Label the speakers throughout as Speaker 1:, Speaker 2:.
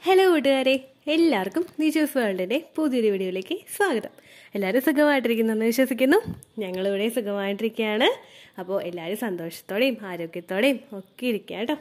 Speaker 1: hello കൂട്ടുകാരെ എല്ലാവർക്കും നിജോസ് വേൾഡിന്റെ പുതിയൊരു വീഡിയോയിലേക്ക് സ്വാഗതം എല്ലാവരും സുഖമായിട്ടിരിക്കുന്നെന്ന് വിശ്വസിക്കുന്നു ഞങ്ങളിവിടെ സുഖമായിട്ടിരിക്കുകയാണ് അപ്പോൾ എല്ലാവരും സന്തോഷത്തോടെയും ആരോഗ്യത്തോടെയും ഒക്കെ ഇരിക്കുക കേട്ടോ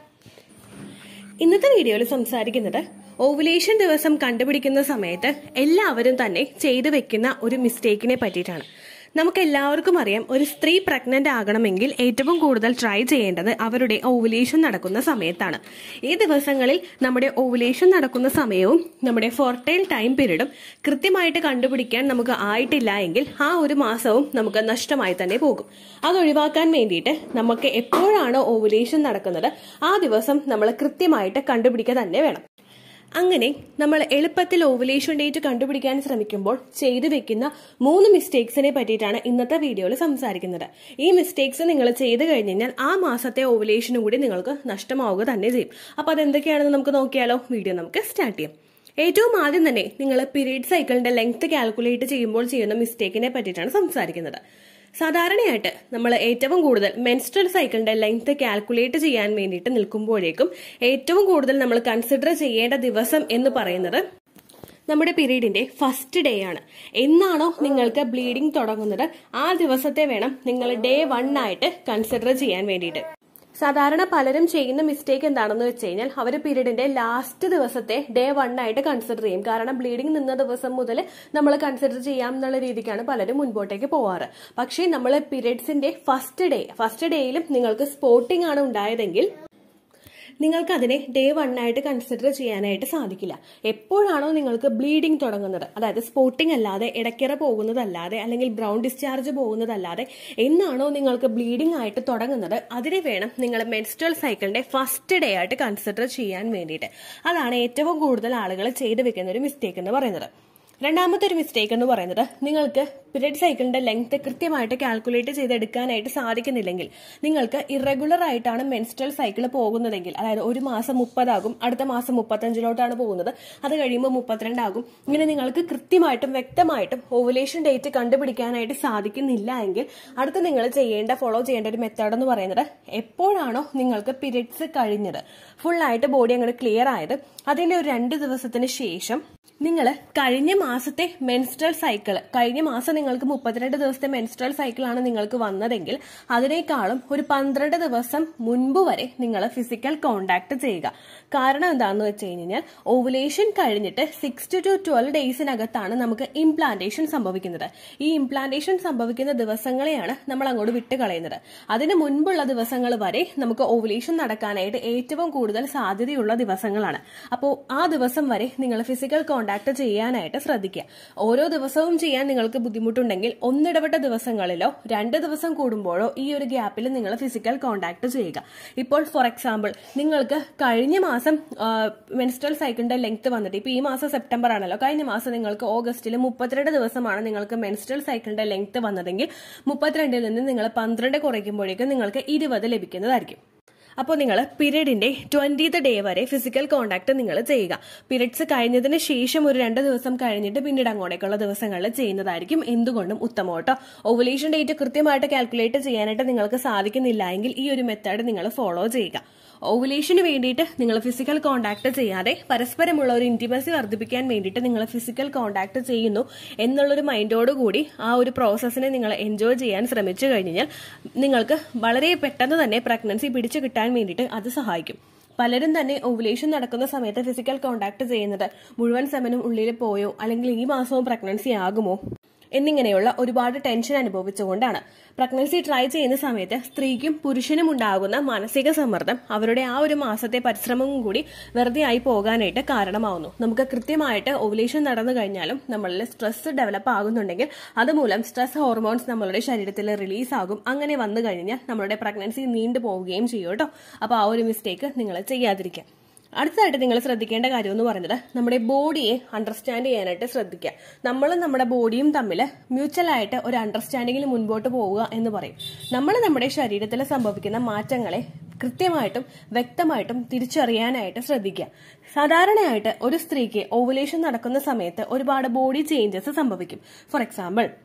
Speaker 1: ഇന്നത്തെ വീഡിയോയിൽ സംസാരിക്കുന്നത് ഓവുലേഷൻ ദിവസം കണ്ടുപിടിക്കുന്ന സമയത്ത് എല്ലാവരും തന്നെ ചെയ്തു വെക്കുന്ന ഒരു മിസ്റ്റേക്കിനെ പറ്റിയിട്ടാണ് നമുക്ക് എല്ലാവർക്കും അറിയാം ഒരു സ്ത്രീ പ്രഗ്നന്റ് ആകണമെങ്കിൽ ഏറ്റവും കൂടുതൽ ട്രൈ ചെയ്യേണ്ടത് അവരുടെ ഓവുലേഷൻ നടക്കുന്ന സമയത്താണ് ഈ ദിവസങ്ങളിൽ നമ്മുടെ ഓവുലേഷൻ നടക്കുന്ന സമയവും നമ്മുടെ ഫോർട്ടൈൽ ടൈം പീരീഡും കൃത്യമായിട്ട് കണ്ടുപിടിക്കാൻ നമുക്ക് ആയിട്ടില്ല എങ്കിൽ ആ ഒരു മാസവും നമുക്ക് നഷ്ടമായി തന്നെ പോകും അത് ഒഴിവാക്കാൻ വേണ്ടിയിട്ട് നമുക്ക് എപ്പോഴാണോ ഓവുലേഷൻ നടക്കുന്നത് ആ ദിവസം നമ്മൾ കൃത്യമായിട്ട് കണ്ടുപിടിക്കുക തന്നെ വേണം അങ്ങനെ നമ്മൾ എളുപ്പത്തിൽ ഓവുലേഷൻ ഡേറ്റ് കണ്ടുപിടിക്കാൻ ശ്രമിക്കുമ്പോൾ ചെയ്തു വെക്കുന്ന മൂന്ന് മിസ്റ്റേക്സിനെ പറ്റിയിട്ടാണ് ഇന്നത്തെ വീഡിയോയിൽ സംസാരിക്കുന്നത് ഈ മിസ്റ്റേക്സ് നിങ്ങൾ ചെയ്തു കഴിഞ്ഞ് കഴിഞ്ഞാൽ ആ മാസത്തെ ഓവുലേഷനും കൂടി നിങ്ങൾക്ക് നഷ്ടമാവുക തന്നെ ചെയ്യും അപ്പോൾ അതെന്തൊക്കെയാണെന്ന് നമുക്ക് നോക്കിയാലോ വീഡിയോ നമുക്ക് സ്റ്റാർട്ട് ചെയ്യാം ഏറ്റവും ആദ്യം തന്നെ നിങ്ങൾ പീരീഡ് സൈക്കിളിന്റെ ലെങ്ത് കാൽക്കുലേറ്റ് ചെയ്യുമ്പോൾ ചെയ്യുന്ന മിസ്റ്റേക്കിനെ പറ്റിയിട്ടാണ് സംസാരിക്കുന്നത് സാധാരണയായിട്ട് നമ്മൾ ഏറ്റവും കൂടുതൽ മെൻസ്ട്രൽ സൈക്കിളിന്റെ ലെങ്ത് കാൽക്കുലേറ്റ് ചെയ്യാൻ വേണ്ടിയിട്ട് നിൽക്കുമ്പോഴേക്കും ഏറ്റവും കൂടുതൽ നമ്മൾ കൺസിഡർ ചെയ്യേണ്ട ദിവസം എന്ന് പറയുന്നത് നമ്മുടെ പീരീഡിന്റെ ഫസ്റ്റ് ഡേ ആണ് എന്നാണോ നിങ്ങൾക്ക് ബ്ലീഡിംഗ് തുടങ്ങുന്നത് ആ ദിവസത്തെ വേണം നിങ്ങൾ ഡേ വൺ ആയിട്ട് കൺസിഡർ ചെയ്യാൻ വേണ്ടിയിട്ട് സാധാരണ പലരും ചെയ്യുന്ന മിസ്റ്റേക്ക് എന്താണെന്ന് വെച്ച് കഴിഞ്ഞാൽ അവർ പീരീഡിന്റെ ലാസ്റ്റ് ദിവസത്തെ ഡേ വൺ ആയിട്ട് കൺസിഡർ ചെയ്യും കാരണം ബ്ലീഡിംഗ് നിന്ന ദിവസം മുതൽ നമ്മൾ കൺസിഡർ ചെയ്യാം എന്നുള്ള രീതിക്കാണ് പലരും മുൻപോട്ടേക്ക് പോവാറ് പക്ഷേ നമ്മൾ പീരീഡ്സിന്റെ ഫസ്റ്റ് ഡേ ഫസ്റ്റ് ഡേയിലും നിങ്ങൾക്ക് സ്പോട്ടിംഗ് ആണ് ഉണ്ടായതെങ്കിൽ നിങ്ങൾക്ക് അതിനെ ഡേ വൺ ആയിട്ട് കൺസിഡർ ചെയ്യാനായിട്ട് സാധിക്കില്ല എപ്പോഴാണോ നിങ്ങൾക്ക് ബ്ലീഡിംഗ് തുടങ്ങുന്നത് അതായത് സ്പോട്ടിംഗ് അല്ലാതെ ഇടയ്ക്കിറ പോകുന്നതല്ലാതെ അല്ലെങ്കിൽ ബ്രൗൺ ഡിസ്ചാർജ് പോകുന്നതല്ലാതെ എന്നാണോ നിങ്ങൾക്ക് ബ്ലീഡിംഗ് ആയിട്ട് തുടങ്ങുന്നത് അതിനെ വേണം നിങ്ങൾ മെൻസ്ട്രൽ സൈക്കിളിന്റെ ഫസ്റ്റ് ഡേ ആയിട്ട് കൺസിഡർ ചെയ്യാൻ വേണ്ടിയിട്ട് അതാണ് ഏറ്റവും കൂടുതൽ ആളുകൾ ചെയ്തു വെക്കുന്ന ഒരു മിസ്റ്റേക്ക് എന്ന് പറയുന്നത് രണ്ടാമത്തെ ഒരു മിസ്റ്റേക്ക് എന്ന് പറയുന്നത് നിങ്ങൾക്ക് പീരിയഡ് സൈക്കിളിന്റെ ലെങ്ത് കൃത്യമായിട്ട് കാൽക്കുലേറ്റ് ചെയ്തെടുക്കാനായിട്ട് സാധിക്കുന്നില്ലെങ്കിൽ നിങ്ങൾക്ക് ഇറഗുലർ ആയിട്ടാണ് മെൻസ്ട്രൽ സൈക്കിൾ പോകുന്നതെങ്കിൽ അതായത് ഒരു മാസം മുപ്പതാകും അടുത്ത മാസം മുപ്പത്തഞ്ചിലോട്ടാണ് പോകുന്നത് അത് കഴിയുമ്പോൾ മുപ്പത്തിരണ്ടാകും ഇങ്ങനെ നിങ്ങൾക്ക് കൃത്യമായിട്ടും വ്യക്തമായിട്ടും ഓവുലേഷൻ ഡേറ്റ് കണ്ടുപിടിക്കാനായിട്ട് സാധിക്കുന്നില്ല എങ്കിൽ അടുത്ത് നിങ്ങൾ ചെയ്യേണ്ട ഫോളോ ചെയ്യേണ്ട ഒരു മെത്തേഡ് എന്ന് പറയുന്നത് എപ്പോഴാണോ നിങ്ങൾക്ക് പീരിയഡ്സ് കഴിഞ്ഞത് ഫുള്ളായിട്ട് ബോഡി അങ്ങോട്ട് ക്ലിയർ ആയത് അതിന്റെ ഒരു രണ്ട് ദിവസത്തിന് ശേഷം നിങ്ങൾ കഴിഞ്ഞ മാസത്തെ മെൻസ്ട്രൽ സൈക്കിൾ കഴിഞ്ഞ മാസം നിങ്ങൾക്ക് മുപ്പത്തിരണ്ട് ദിവസത്തെ മെൻസ്ട്രൽ സൈക്കിളാണ് നിങ്ങൾക്ക് വന്നതെങ്കിൽ അതിനേക്കാളും ഒരു പന്ത്രണ്ട് ദിവസം മുൻപ് വരെ നിങ്ങൾ ഫിസിക്കൽ കോണ്ടാക്ട് ചെയ്യുക കാരണം എന്താണെന്ന് വെച്ച് കഴിഞ്ഞാൽ ഓവുലേഷൻ കഴിഞ്ഞിട്ട് സിക്സ് ടു ട്വൽവ് ഡേയ്സിനകത്താണ് നമുക്ക് ഇംപ്ലാന്റേഷൻ സംഭവിക്കുന്നത് ഈ ഇംപ്ലാന്റേഷൻ സംഭവിക്കുന്ന ദിവസങ്ങളെയാണ് നമ്മൾ അങ്ങോട്ട് വിട്ട് കളയുന്നത് അതിന് മുൻപുള്ള ദിവസങ്ങൾ വരെ നമുക്ക് ഓവുലേഷൻ നടക്കാനായിട്ട് ഏറ്റവും കൂടുതൽ സാധ്യതയുള്ള ദിവസങ്ങളാണ് അപ്പോൾ ആ ദിവസം വരെ നിങ്ങൾ ഫിസിക്കൽ കോണ്ടാക്ട് ചെയ്യാനായിട്ട് ശ്രദ്ധിക്കുക ഓരോ ദിവസവും ചെയ്യാൻ നിങ്ങൾക്ക് ബുദ്ധിമുട്ടുണ്ടെങ്കിൽ ഒന്നിടവിട്ട ദിവസങ്ങളിലോ രണ്ട് ദിവസം കൂടുമ്പോഴോ ഈ ഒരു ഗ്യാപ്പിൽ നിങ്ങൾ ഫിസിക്കൽ കോണ്ടാക്ട് ചെയ്യുക ഇപ്പോൾ ഫോർ എക്സാമ്പിൾ നിങ്ങൾക്ക് കഴിഞ്ഞ മാസം മെൻസ്ട്രൽ സൈക്കിളിന്റെ ലെങ്ത് വന്നിട്ട് ഇപ്പൊ ഈ മാസം സെപ്റ്റംബർ ആണല്ലോ കഴിഞ്ഞ മാസം നിങ്ങൾക്ക് ഓഗസ്റ്റിൽ മുപ്പത്തിരണ്ട് ദിവസമാണ് നിങ്ങൾക്ക് മെൻസ്ട്രൽ സൈക്കിളിന്റെ ലെങ്ത് വന്നതെങ്കിൽ മുപ്പത്തിരണ്ടിൽ നിന്ന് നിങ്ങൾ പന്ത്രണ്ട് കുറയ്ക്കുമ്പോഴേക്കും നിങ്ങൾക്ക് ഇരുപത് ലഭിക്കുന്നതായിരിക്കും അപ്പോൾ നിങ്ങൾ പീരീഡിന്റെ ട്വന്റീത്ത് ഡേ വരെ ഫിസിക്കൽ കോണ്ടാക്ട് നിങ്ങൾ ചെയ്യുക പീരീഡ്സ് കഴിഞ്ഞതിന് ശേഷം ഒരു രണ്ട് ദിവസം കഴിഞ്ഞിട്ട് പിന്നീട് അങ്ങോട്ടേക്കുള്ള ദിവസങ്ങളിൽ ചെയ്യുന്നതായിരിക്കും എന്തുകൊണ്ടും ഉത്തമം കേട്ടോ ഓവുലേഷൻ ഡേറ്റ് കൃത്യമായിട്ട് കാൽക്കുലേറ്റ് ചെയ്യാനായിട്ട് നിങ്ങൾക്ക് സാധിക്കുന്നില്ല എങ്കിൽ ഈ ഒരു മെത്തേഡ് നിങ്ങൾ ഫോളോ ചെയ്യുക ഓവുലേഷന് വേണ്ടിയിട്ട് നിങ്ങൾ ഫിസിക്കൽ കോണ്ടാക്ട് ചെയ്യാതെ പരസ്പരമുള്ള ഒരു ഇന്റിമസി വർദ്ധിപ്പിക്കാൻ വേണ്ടിയിട്ട് നിങ്ങൾ ഫിസിക്കൽ കോണ്ടാക്ട് ചെയ്യുന്നു എന്നുള്ളൊരു മൈൻഡോട് കൂടി ആ ഒരു പ്രോസസ്സിനെ നിങ്ങൾ എൻജോയ് ചെയ്യാൻ ശ്രമിച്ചു കഴിഞ്ഞാൽ നിങ്ങൾക്ക് വളരെ പെട്ടെന്ന് തന്നെ പ്രഗ്നൻസി പിടിച്ചു കിട്ടാൻ വേണ്ടിയിട്ട് അത് സഹായിക്കും പലരും തന്നെ ഓവുലേഷൻ നടക്കുന്ന സമയത്ത് ഫിസിക്കൽ കോണ്ടാക്ട് ചെയ്യുന്നത് മുഴുവൻ സെമനും ഉള്ളിൽ പോയോ അല്ലെങ്കിൽ ഈ മാസവും പ്രഗ്നൻസി ആകുമോ എന്നിങ്ങനെയുള്ള ഒരുപാട് ടെൻഷൻ അനുഭവിച്ചുകൊണ്ടാണ് പ്രഗ്നൻസി ട്രൈ ചെയ്യുന്ന സമയത്ത് സ്ത്രീക്കും പുരുഷനും ഉണ്ടാകുന്ന മാനസിക സമ്മർദ്ദം അവരുടെ ആ ഒരു മാസത്തെ പരിശ്രമവും കൂടി വെറുതെ ആയി പോകാനായിട്ട് കാരണമാവുന്നു നമുക്ക് കൃത്യമായിട്ട് ഓവുലേഷൻ നടന്നു കഴിഞ്ഞാലും നമ്മളിൽ സ്ട്രെസ് ഡെവലപ്പ് ആകുന്നുണ്ടെങ്കിൽ അതുമൂലം സ്ട്രെസ് ഹോർമോൺസ് നമ്മളുടെ ശരീരത്തിൽ റിലീസ് ആകും അങ്ങനെ വന്നു കഴിഞ്ഞാൽ നമ്മളുടെ പ്രഗ്നൻസി നീണ്ടു പോവുകയും ചെയ്യും കേട്ടോ അപ്പോൾ ആ ഒരു മിസ്റ്റേക്ക് നിങ്ങൾ ചെയ്യാതിരിക്കുക അടുത്തതായിട്ട് നിങ്ങൾ ശ്രദ്ധിക്കേണ്ട കാര്യം എന്ന് പറയുന്നത് നമ്മുടെ ബോഡിയെ അണ്ടർസ്റ്റാൻഡ് ചെയ്യാനായിട്ട് ശ്രദ്ധിക്കുക നമ്മൾ നമ്മുടെ ബോഡിയും തമ്മിൽ മ്യൂച്വൽ ആയിട്ട് ഒരു അണ്ടർസ്റ്റാൻഡിങ്ങിൽ മുൻപോട്ട് പോവുക എന്ന് പറയും നമ്മൾ നമ്മുടെ ശരീരത്തിൽ സംഭവിക്കുന്ന മാറ്റങ്ങളെ കൃത്യമായിട്ടും വ്യക്തമായിട്ടും തിരിച്ചറിയാനായിട്ട് ശ്രദ്ധിക്കുക സാധാരണയായിട്ട് ഒരു സ്ത്രീക്ക് ഓവുലേഷൻ നടക്കുന്ന സമയത്ത് ഒരുപാട് ബോഡി ചേഞ്ചസ് സംഭവിക്കും ഫോർ എക്സാമ്പിൾ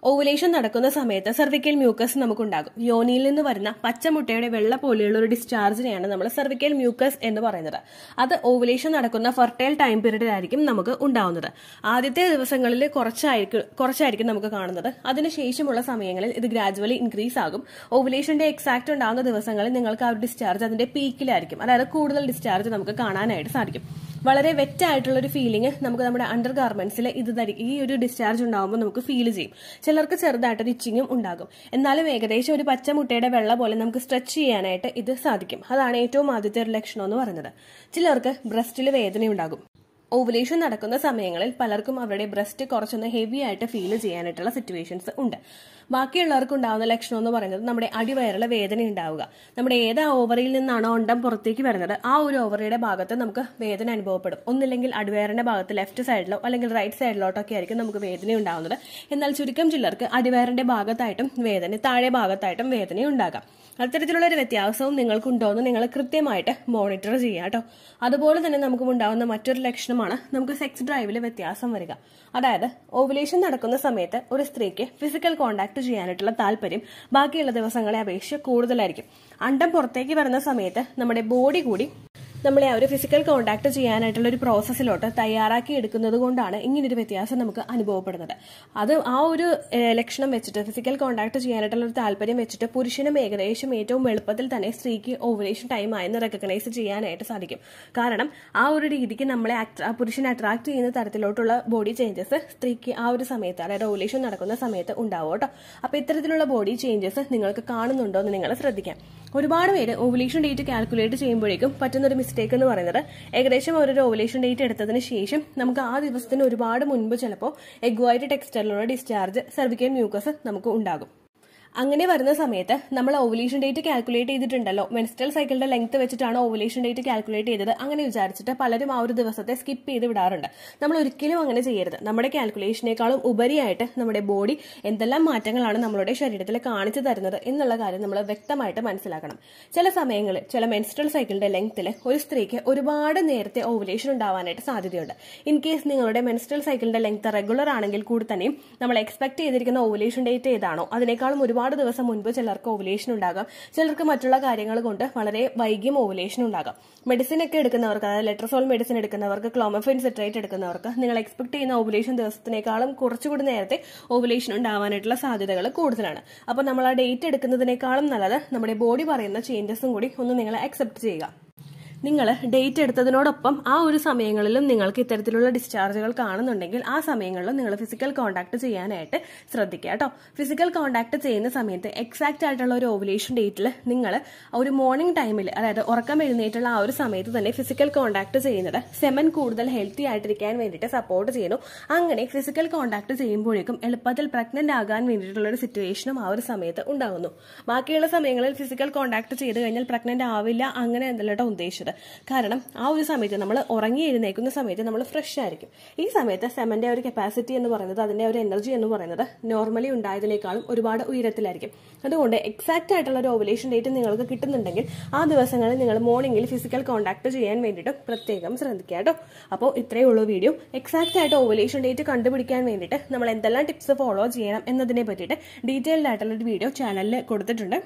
Speaker 1: ഓവുലേഷൻ നടക്കുന്ന സമയത്ത് സെർവിക്കൽ മ്യൂക്കസ് നമുക്കുണ്ടാകും യോനിയിൽ നിന്ന് വരുന്ന പച്ചമുട്ടയുടെ വെള്ള പോലെയുള്ള ഒരു ഡിസ്ചാർജിനെയാണ് നമ്മൾ സെർവിക്കൽ മ്യൂക്കസ് എന്ന് പറയുന്നത് അത് ഓവുലേഷൻ നടക്കുന്ന ഫെർട്ടൈൽ ടൈം പീരീഡിലായിരിക്കും നമുക്ക് ഉണ്ടാവുന്നത് ആദ്യത്തെ ദിവസങ്ങളിൽ കുറച്ചായിരിക്കും കുറച്ചായിരിക്കും നമുക്ക് കാണുന്നത് അതിനുശേഷമുള്ള സമയങ്ങളിൽ ഇത് ഗ്രാജുവലി ഇൻക്രീസ് ആകും ഓവുലേഷന്റെ എക്സാക്ട് ഉണ്ടാകുന്ന ദിവസങ്ങളിൽ നിങ്ങൾക്ക് ആ ഒരു ഡിസ്ചാർജ് അതിന്റെ പീക്കിലായിരിക്കും അതായത് കൂടുതൽ ഡിസ്ചാർജ് നമുക്ക് കാണാനായിട്ട് സാധിക്കും വളരെ വെറ്റ് ആയിട്ടുള്ള ഒരു ഫീലിംഗ് നമുക്ക് നമ്മുടെ അണ്ടർ ഗാർമെന്റ്സിൽ ഇത് ധരി- ഈ ഒരു ഡിസ്ചാർജ് ഉണ്ടാകുമ്പോൾ നമുക്ക് ഫീൽ ചെയ്യും ചിലർക്ക് ചെറുതായിട്ടൊരു ഇച്ചിങ്ങും ഉണ്ടാകും എന്നാലും ഏകദേശം ഒരു പച്ചമുട്ടയുടെ വെള്ള പോലെ നമുക്ക് സ്ട്രെച്ച് ചെയ്യാനായിട്ട് ഇത് സാധിക്കും അതാണ് ഏറ്റവും ആദ്യത്തെ ഒരു ലക്ഷണം എന്ന് പറയുന്നത് ചിലർക്ക് ബ്രസ്റ്റിൽ വേദന ഉണ്ടാകും ഓവുലേഷൻ നടക്കുന്ന സമയങ്ങളിൽ പലർക്കും അവരുടെ ബ്രസ്റ്റ് കുറച്ചൊന്ന് ഹെവി ആയിട്ട് ഫീൽ ചെയ്യാനായിട്ടുള്ള സിറ്റുവേഷൻസ് ഉണ്ട് ബാക്കിയുള്ളവർക്ക് ഉണ്ടാകുന്ന ലക്ഷണം എന്ന് പറയുന്നത് നമ്മുടെ അടിവയറിലെ വേദന ഉണ്ടാവുക നമ്മുടെ ഏത് ഓവറിയിൽ നിന്നാണോ അണ്ടം പുറത്തേക്ക് വരുന്നത് ആ ഒരു ഓവറിയുടെ ഭാഗത്ത് നമുക്ക് വേദന അനുഭവപ്പെടും ഒന്നില്ലെങ്കിൽ അടിവയറിന്റെ ഭാഗത്ത് ലെഫ്റ്റ് സൈഡിലോ അല്ലെങ്കിൽ റൈറ്റ് സൈഡിലോട്ടൊക്കെ ആയിരിക്കും നമുക്ക് വേദന ഉണ്ടാവുന്നത് എന്നാൽ ചുരുക്കം ചിലർക്ക് അടിവയറിന്റെ ഭാഗത്തായിട്ടും വേദന താഴെ ഭാഗത്തായിട്ടും വേദന ഉണ്ടാകാം അത്തരത്തിലുള്ള ഒരു വ്യത്യാസവും നിങ്ങൾക്കുണ്ടോ എന്ന് നിങ്ങൾ കൃത്യമായിട്ട് മോണിറ്റർ ചെയ്യുക കേട്ടോ അതുപോലെ തന്നെ നമുക്ക് ഉണ്ടാകുന്ന മറ്റൊരു ലക്ഷണമാണ് നമുക്ക് സെക്സ് ഡ്രൈവിൽ വ്യത്യാസം വരിക അതായത് ഓവുലേഷൻ നടക്കുന്ന സമയത്ത് ഒരു സ്ത്രീക്ക് ഫിസിക്കൽ കോണ്ടാക്ട് ചെയ്യാനായിട്ടുള്ള താല്പര്യം ബാക്കിയുള്ള ദിവസങ്ങളെ അപേക്ഷിച്ച് കൂടുതലായിരിക്കും അണ്ടം പുറത്തേക്ക് വരുന്ന സമയത്ത് നമ്മുടെ ബോഡി കൂടി നമ്മളെ ആ ഒരു ഫിസിക്കൽ കോണ്ടാക്ട് ചെയ്യാനായിട്ടുള്ള ഒരു പ്രോസസ്സിലോട്ട് തയ്യാറാക്കി എടുക്കുന്നത് കൊണ്ടാണ് ഇങ്ങനൊരു വ്യത്യാസം നമുക്ക് അനുഭവപ്പെടുന്നത് അത് ആ ഒരു ഏഹ്, ലക്ഷണം വെച്ചിട്ട് ഫിസിക്കൽ കോണ്ടാക്ട് ചെയ്യാനായിട്ടുള്ള ഒരു താല്പര്യം വെച്ചിട്ട് പുരുഷനും ഏകദേശം ഏറ്റവും എളുപ്പത്തിൽ തന്നെ സ്ത്രീക്ക് ഓവുലേഷൻ ടൈം ആയെന്ന് റെക്കഗ്നൈസ് ചെയ്യാനായിട്ട് സാധിക്കും കാരണം ആ ഒരു രീതിക്ക് നമ്മളെ attra- ആ പുരുഷനെ അട്രാക്ട് ചെയ്യുന്ന തരത്തിലോട്ടുള്ള ബോഡി ചേഞ്ചസ് സ്ത്രീക്ക് ആ ഒരു സമയത്ത് അതായത് ഓവുലേഷൻ നടക്കുന്ന സമയത്ത് ഉണ്ടാവും കേട്ടോ അപ്പൊ ഇത്തരത്തിലുള്ള ബോഡി ചേഞ്ചസ് നിങ്ങൾക്ക് കാണുന്നുണ്ടോ എന്ന് നിങ്ങൾ ശ്രദ്ധിക്കാം ഒരുപാട് പേര് ഓവുലേഷൻ ഡേറ്റ് കാൽക്കുലേറ്റ് ചെയ്യുമ്പോഴേക്കും പറ്റുന്ന ഒരു മിസ്റ്റേക്ക് എന്ന് പറയുന്നത് ഏകദേശം ഒരു ഓവുലേഷൻ ഡേറ്റ് എടുത്തതിന് ശേഷം നമുക്ക് ആ ദിവസത്തിന് ഒരുപാട് മുൻപ് ചിലപ്പോൾ എഗ്വൈറ്റ് ടെക്സ്റ്റൈലിലുള്ള ഡിസ്ചാർജ് സെർവിക്കൽ മ്യൂക്കസ് നമുക്ക് ഉണ്ടാകും അങ്ങനെ വരുന്ന സമയത്ത് നമ്മൾ ഓവുലേഷൻ ഡേറ്റ് കാൽക്കുലേറ്റ് ചെയ്തിട്ടുണ്ടല്ലോ മെൻസ്ട്രൽ സൈക്കിളിന്റെ ലെങ്ത് വെച്ചിട്ടാണ് ഓവുലേഷൻ ഡേറ്റ് കാൽക്കുലേറ്റ് ചെയ്തത് അങ്ങനെ വിചാരിച്ചിട്ട് പലരും ആ ഒരു ദിവസത്തെ സ്കിപ്പ് ചെയ്ത് വിടാറുണ്ട് നമ്മൾ ഒരിക്കലും അങ്ങനെ ചെയ്യരുത് നമ്മുടെ കാൽക്കുലേഷനേക്കാളും ഉപരിയായിട്ട് നമ്മുടെ ബോഡി എന്തെല്ലാം മാറ്റങ്ങളാണ് നമ്മളുടെ ശരീരത്തിൽ കാണിച്ചു തരുന്നത് എന്നുള്ള കാര്യം നമ്മൾ വ്യക്തമായിട്ട് മനസ്സിലാക്കണം ചില സമയങ്ങളിൽ ചില മെൻസ്ട്രൽ സൈക്കിളിന്റെ ലെങ്ത്തിൽ ഒരു സ്ത്രീക്ക് ഒരുപാട് നേരത്തെ ഓവുലേഷൻ ഉണ്ടാവാനായിട്ട് സാധ്യതയുണ്ട് ഇൻ കേസ് നിങ്ങളുടെ മെൻസ്ട്രൽ സൈക്കിളിന്റെ ലെങ്ത് റെഗുലർ ആണെങ്കിൽ കൂടി തന്നെയും നമ്മൾ എക്സ്പെക്ട് ചെയ്തിരിക്കുന്ന ഓവുലേഷൻ ഡേറ്റ് ഏതാണോ അതിനേക്കാളും ഒരുപാട് ദിവസം മുൻപ് ചിലർക്ക് ഓവുലേഷൻ ഉണ്ടാകാം ചിലർക്ക് മറ്റുള്ള കാര്യങ്ങൾ കൊണ്ട് വളരെ വൈകിയും ഓവുലേഷൻ ഉണ്ടാകാം മെഡിസിൻ ഒക്കെ എടുക്കുന്നവർക്ക് അതായത് ലെട്രസോൾ മെഡിസിൻ എടുക്കുന്നവർക്ക് ക്ലോമഫിൻ സിട്രേറ്റ് എടുക്കുന്നവർക്ക് നിങ്ങൾ എക്സ്പെക്ട് ചെയ്യുന്ന ഓവുലേഷൻ ദിവസത്തിനേക്കാളും കുറച്ചുകൂടി നേരത്തെ ഓവുലേഷൻ ഉണ്ടാവാനായിട്ടുള്ള സാധ്യതകൾ കൂടുതലാണ് അപ്പോൾ നമ്മൾ ആ ഡേറ്റ് എടുക്കുന്നതിനേക്കാളും നല്ലത് നമ്മുടെ ബോഡി പറയുന്ന ചേഞ്ചസും കൂടി ഒന്ന് നിങ്ങൾ അക്സെപ്റ്റ് ചെയ്യുക നിങ്ങൾ ഡേറ്റ് എടുത്തതിനോടൊപ്പം ആ ഒരു സമയങ്ങളിലും നിങ്ങൾക്ക് ഇത്തരത്തിലുള്ള ഡിസ്ചാർജുകൾ കാണുന്നുണ്ടെങ്കിൽ ആ സമയങ്ങളിലും നിങ്ങൾ ഫിസിക്കൽ കോൺടാക്ട് ചെയ്യാനായിട്ട് ശ്രദ്ധിക്കുക കേട്ടോ ഫിസിക്കൽ കോൺടാക്ട് ചെയ്യുന്ന സമയത്ത് എക്സാക്റ്റ് ആയിട്ടുള്ള ഒരു ഓവുലേഷൻ ഡേറ്റിൽ നിങ്ങൾ ഒരു മോർണിംഗ് ടൈമിൽ അതായത് ഉറക്കം എഴുന്നേറ്റുള്ള ആ ഒരു സമയത്ത് തന്നെ ഫിസിക്കൽ കോൺടാക്ട് ചെയ്യുന്നത് സെമൻ കൂടുതൽ ഹെൽത്തി ആയിട്ടിരിക്കാൻ വേണ്ടിയിട്ട് സപ്പോർട്ട് ചെയ്യുന്നു അങ്ങനെ ഫിസിക്കൽ കോൺടാക്ട് ചെയ്യുമ്പോഴേക്കും എളുപ്പത്തിൽ പ്രഗ്നന്റ് ആകാൻ വേണ്ടിയിട്ടുള്ള ഒരു സിറ്റുവേഷനും ആ ഒരു സമയത്ത് ഉണ്ടാകുന്നു ബാക്കിയുള്ള സമയങ്ങളിൽ ഫിസിക്കൽ കോൺടാക്ട് ചെയ്ത് കഴിഞ്ഞാൽ പ്രഗ്നന്റ് ആവില്ല അങ്ങനെ എന്നല്ലോ ഉദ്ദേശിച്ചത് കാരണം ആ ഒരു സമയത്ത് നമ്മൾ ഉറങ്ങി എഴുന്നേക്കുന്ന സമയത്ത് നമ്മൾ ഫ്രഷ് ആയിരിക്കും ഈ സമയത്ത് സെമന്റെ ഒരു കപ്പാസിറ്റി എന്ന് പറയുന്നത് അതിന്റെ ഒരു എനർജി എന്ന് പറയുന്നത് നോർമലി ഉണ്ടായതിനേക്കാളും ഒരുപാട് ഉയരത്തിലായിരിക്കും അതുകൊണ്ട് എക്സാക്റ്റ് ആയിട്ടുള്ള ഒരു ഓവുലേഷൻ ഡേറ്റ് നിങ്ങൾക്ക് കിട്ടുന്നുണ്ടെങ്കിൽ ആ ദിവസങ്ങളിൽ നിങ്ങൾ മോർണിംഗിൽ ഫിസിക്കൽ കോൺടാക്ട് ചെയ്യാൻ വേണ്ടിയിട്ട് പ്രത്യേകം ശ്രദ്ധിക്കുക കേട്ടോ അപ്പോൾ ഇത്രയേ ഉള്ളൂ വീഡിയോ എക്സാക്റ്റ് ആയിട്ട് ഓവുലേഷൻ ഡേറ്റ് കണ്ടുപിടിക്കാൻ വേണ്ടിയിട്ട് നമ്മൾ എന്തെല്ലാം ടിപ്സ് ഫോളോ ചെയ്യണം എന്നതിനെ പറ്റിയിട്ട് ഡീറ്റെയിൽഡ് ആയിട്ടുള്ള ഒരു വീഡിയോ ചാനലിൽ കൊടുത്തിട്ടുണ്ട്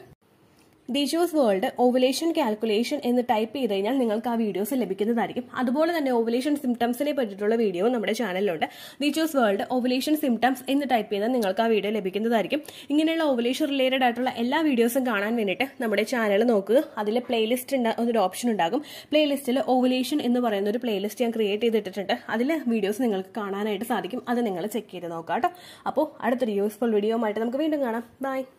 Speaker 1: ഡിഷോസ് വേൾഡ് ഓവുലേഷൻ കാൽക്കുലേഷൻ എന്ന് ടൈപ്പ് ചെയ്ത് കഴിഞ്ഞാൽ നിങ്ങൾക്ക് ആ വീഡിയോസ് ലഭിക്കുന്നതായിരിക്കും അതുപോലെ തന്നെ ഓവുലേഷൻ സിംറ്റംസിനെ പറ്റിയിട്ടുള്ള വീഡിയോ നമ്മുടെ ചാനലിലുണ്ട് ഡിഷോസ് വേൾഡ് ഓവുലേഷൻ സിംറ്റംസ് എന്ന് ടൈപ്പ് ചെയ്താൽ നിങ്ങൾക്ക് ആ വീഡിയോ ലഭിക്കുന്നതായിരിക്കും ഇങ്ങനെയുള്ള ഓവുലേഷൻ റിലേറ്റഡ് ആയിട്ടുള്ള എല്ലാ വീഡിയോസും കാണാൻ വേണ്ടിയിട്ട് നമ്മുടെ ചാനൽ നോക്കുക അതിൽ പ്ലേലിസ്റ്റ് എന്നൊരു ഓപ്ഷൻ ഉണ്ടാകും പ്ലേലിസ്റ്റിൽ ഓവുലേഷൻ എന്ന് പറയുന്ന ഒരു പ്ലേലിസ്റ്റ് ഞാൻ ക്രിയേറ്റ് ചെയ്തിട്ടിട്ടുണ്ട് അതിൽ വീഡിയോസ് നിങ്ങൾക്ക് കാണാനായിട്ട് സാധിക്കും അത് നിങ്ങൾ ചെക്ക് ചെയ്ത് നോക്കാം കേട്ടോ അപ്പോൾ അടുത്തൊരു യൂസ്ഫുൾ വീഡിയോ ആയിട്ട് നമുക്ക് വീണ്ടും കാണാം ബൈ